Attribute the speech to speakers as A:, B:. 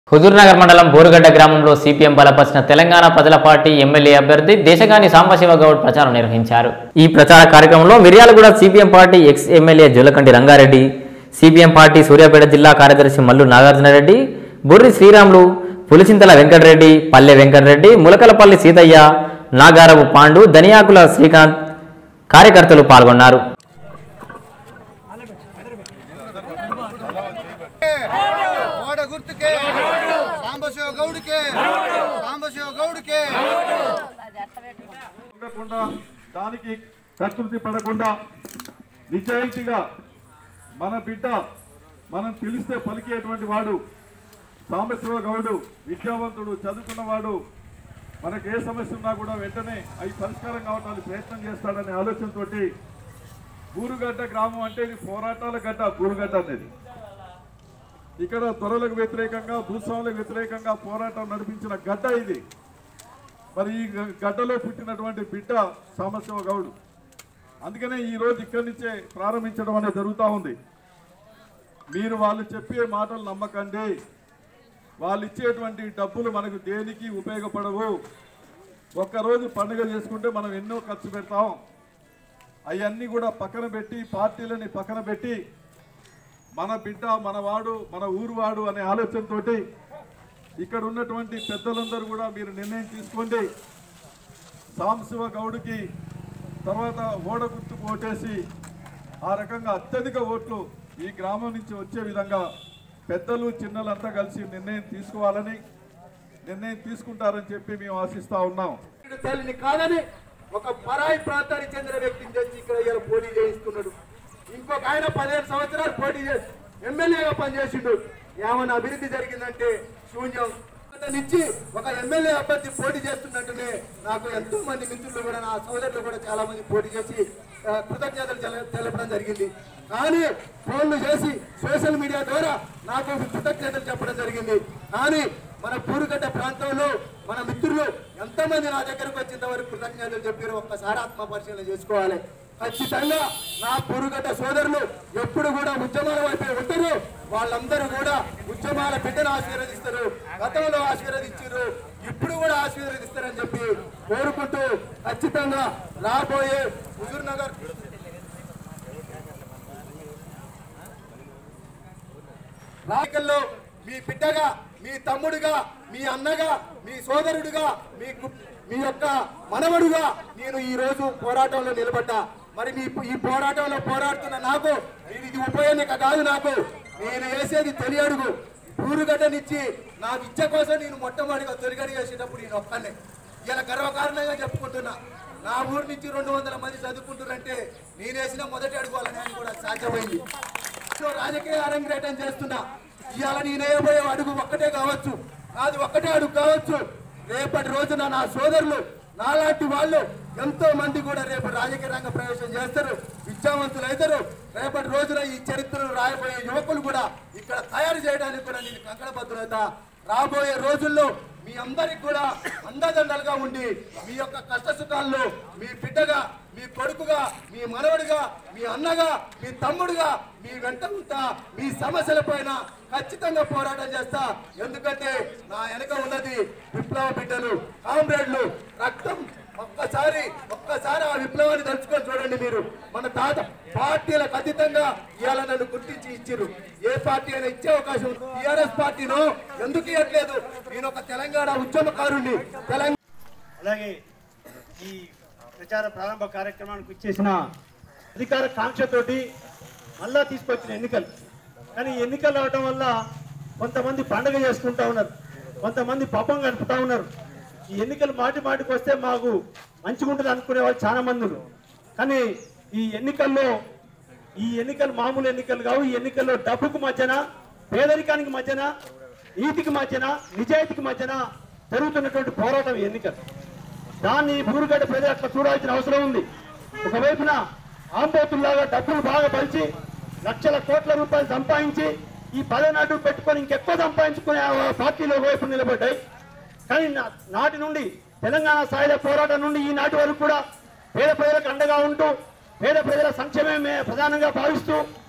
A: హుజూర్నగర్ మండలం బోరుగడ్డ గ్రామంలో సిపిఎం బలపరిచిన తెలంగాణ ప్రజల పార్టీ ఎమ్మెల్యే అభ్యర్థి దేశగాని సాంబశివ గౌడ్ ప్రచారం నిర్వహించారు ఈ ప్రచార కార్యక్రమంలో Miryalaguda CPM party ex MLA Julakanti Rangareddy CPM party Suryapet జిల్లా కార్యదర్శి మల్లు నాగార్జునరెడ్డి బుర్రి శ్రీరాములు పులిచింతల వెంకటరెడ్డి పల్లె వెంకటరెడ్డి ములకలపల్లి సీతయ్య నాగారపు పాండు దనియాకుల శ్రీకాంత్ కార్యకర్తలు పాల్గొన్నారు
B: ఓడ గుర్తుకే సాంబశివ గౌడ్కే సాంబశివ గౌడ్కే
C: ఉండకుండా దానికి కకృతి పడకుండా నిజాయితీగా మన బిడ్డ మనం పిలిస్తే పలికేటువంటి వాడు సాంబశివ గౌడు విద్యావంతుడు చదువుకున్నవాడు మనకు ఏ సమస్య ఉన్నా కూడా వెంటనే అవి పరిష్కారం కావడానికి ప్రయత్నం చేస్తాడనే ఆలోచనతోటి బూరుగడ్డ గ్రామం అంటే ఇది పోరాటాల గడ్డ బూరుగడ్డ అనేది ఇక్కడ దొరలకు వ్యతిరేకంగా భూస్వాములకు వ్యతిరేకంగా పోరాటం నడిపించిన గడ్డ ఇది మరి ఈ గ- గడ్డలో పుట్టినటువంటి బిడ్డ సాంబశివ గౌడ్ అందుకనే ఈ రోజు ఇక్కడి నుంచే ప్రారంభించడం అనేది జరుగుతూ ఉంది మీరు వాళ్ళు చెప్పే మాటలు నమ్మకండి వాళ్ళు ఇచ్చేటువంటి డబ్బులు మనకు దేనికి ఉపయోగపడవు ఒక్కరోజు పండుగ చేసుకుంటే మనం ఎన్నో ఖర్చు పెడతాం అవన్నీ కూడా పక్కన పెట్టి పార్టీలని పక్కన పెట్టి మన బిడ్డ మన వాడు మన ఊరు వాడు అనే ఆలోచనతోటి ఇక్కడ ఉన్నటువంటి పెద్దలందరూ కూడా మీరు నిర్ణయం తీసుకోండి సాంబశివ గౌడ్కి తర్వాత ఓడ గుర్తుకు ఓటేసి ఆ రకంగా అత్యధిక ఓట్లు ఈ గ్రామం నుంచి వచ్చే విధంగా పెద్దలు చిన్నలంతా కలిసి నిర్ణయం తీసుకోవాలని నిర్ణయం తీసుకుంటారని చెప్పి మేము ఆశిస్తా ఉన్నాం
B: తల్లిని కాదని ఒక పరాయి ప్రాంతానికి చెందిన వ్యక్తిని తెచ్చి ఇక్కడ ఇలా పోటీ చేయిస్తున్నాడు ఇంకొక ఆయన పదిహేను సంవత్సరాలు పోటీ చేసి ఎమ్మెల్యేగా పనిచేసిండు ఏమైనా అభివృద్ధి జరిగిందంటే శూన్యం నుంచి ఒక ఎమ్మెల్యే అభ్యర్థి పోటీ చేస్తున్నట్టునే నాకు ఎంతో మంది మిత్రులు కూడా నా సోదరులు కూడా చాలా మంది పోటీ చేసి ఆ, కృతజ్ఞతలు తెల- తెలపడం జరిగింది కానీ ఫోన్లు చేసి సోషల్ మీడియా ద్వారా నాకు కృతజ్ఞతలు చెప్పడం జరిగింది కానీ మన పూరుగడ్డ ప్రాంతంలో మన మిత్రులు ఎంతమంది నా దగ్గరకు వచ్చేంత వరకు కృతజ్ఞతలు చెప్పారు ఒక్కసారి ఆత్మ పరిశీలన చేసుకోవాలి ఖచ్చితంగా నా పూరుగడ్డ సోదరులు ఎప్పుడు కూడా ఉద్యమాల వైపే ఉంటారు వాళ్ళందరూ కూడా ఉద్యమాల బిడ్డను ఆశీర్వదిస్తారు గతంలో ఆశీర్వదించారు ఇప్పుడు కూడా ఆశీర్వదిస్తారని చెప్పి కోరుకుంటూ ఖచ్చితంగా రాబోయే హుజూర్ నగర్ రాజకీయాల్లో మీ బిడ్డగా మీ తమ్ముడుగా మీ అన్నగా మీ సోదరుడుగా మీ గు- మీ యొక్క మనవడుగా నేను ఈ రోజు పోరాటంలో నిలబడ్డా మరి మీ ఈ పోరాటంలో పోరాడుతున్న నాకు ఇది ఉప ఎన్నిక కాదు నాకు నేను వేసేది తొలి అడుగు ఊరుగడ్డనిచ్చి నా విద్య కోసం నేను మొట్టమొదటిగా తొలిగడి వేసేటప్పుడు నేను ఒక్కనే ఇలా గర్వకారణంగా చెప్పుకుంటున్నా నా ఊరు నుంచి రెండు వందల మంది చదువుకుంటున్నారంటే నేను వేసిన మొదటి అడుగు వల్ల నేను కూడా సాధ్యమైంది సో రాజకీయ అరంగేటం చేస్తున్నా ఇవాళ నేను వేయబోయే అడుగు ఒక్కటే కావచ్చు నాది ఒక్కటే అడుగు కావచ్చు రేపటి రోజున నా సోదరులు నాలాంటి వాళ్ళు ఎంతో మంది కూడా రేపు రాజకీయ రంగ ప్రవేశం చేస్తారు విద్యావంతులు అవుతారు రేపటి రోజున ఈ చరిత్రను రాయబోయే యువకులు కూడా ఇక్కడ తయారు చేయడానికి కూడా నేను కంకణబద్ధులవుతా రాబోయే రోజుల్లో మీ అందరికి కూడా అండదండలుగా ఉండి మీ యొక్క కష్ట సుఖాల్లో మీ బిడ్డగా మీ కొడుకుగా మీ మనవడిగా మీ అన్నగా మీ తమ్ముడుగా మీ వెంట ఉంటా మీ సమస్యల పైన ఖచ్చితంగా పోరాటం చేస్తా ఎందుకంటే నా వెనక ఉన్నది విప్లవ బిడ్డలు కామ్రేడ్లు రక్తం ఒక్కసారి ఒక్కసారి ఆ విప్లవాన్ని తలుచుకొని చూడండి మీరు మన తాత పార్టీలకు అతీతంగా ఇవాళ నన్ను గుర్తించి ఇచ్చిరు ఏ పార్టీ అయినా ఇచ్చే అవకాశం ఉంది టిఆర్ఎస్ పార్టీను ఎందుకు ఇవ్వట్లేదు నేను ఒక తెలంగాణ ఉద్యమకారుణ్ణి తెలంగాణ
D: అలాగే ఈ ప్రచార ప్రారంభ కార్యక్రమానికి వచ్చేసిన అధికార కాంక్షతోటి మళ్ళా తీసుకొచ్చిన ఎన్నికలు కానీ ఈ ఎన్నికలు అవడం వల్ల కొంతమంది పండగ చేసుకుంటా ఉన్నారు కొంతమంది పాపం గడుపుతా ఉన్నారు ఈ ఎన్నికలు మాటి మాటికి వస్తే మాకు మంచిగా ఉంటుంది అనుకునే వాళ్ళు చాలా మంది ఉన్నారు కానీ ఈ ఎన్నికల్లో ఈ ఎన్నికలు మామూలు ఎన్నికలు కావు ఈ ఎన్నికల్లో డబ్బుకు మధ్యన పేదరికానికి మధ్యన నీతికి మధ్యన నిజాయితీకి మధ్యన జరుగుతున్నటువంటి పోరాటం ఈ ఎన్నికలు దాన్ని బూరుగడ్డ ప్రజలు అట్లా చూడాల్సిన అవసరం ఉంది ఒకవైపున ఆంబోతుల్లాగా డబ్బులు బాగా పలిచి లక్షల కోట్ల రూపాయలు సంపాదించి ఈ పదనాడు పెట్టుకొని ఇంకెక్కువ సంపాదించుకునే ఆ పార్టీలో వైపు నిలబడ్డాయి కానీ నా- నాటి నుండి తెలంగాణ సాయుధ పోరాటం నుండి ఈనాటి వరకు కూడా పేద ప్రజలకు అండగా ఉంటూ పేద ప్రజల సంక్షేమమే ప్రధానంగా భావిస్తూ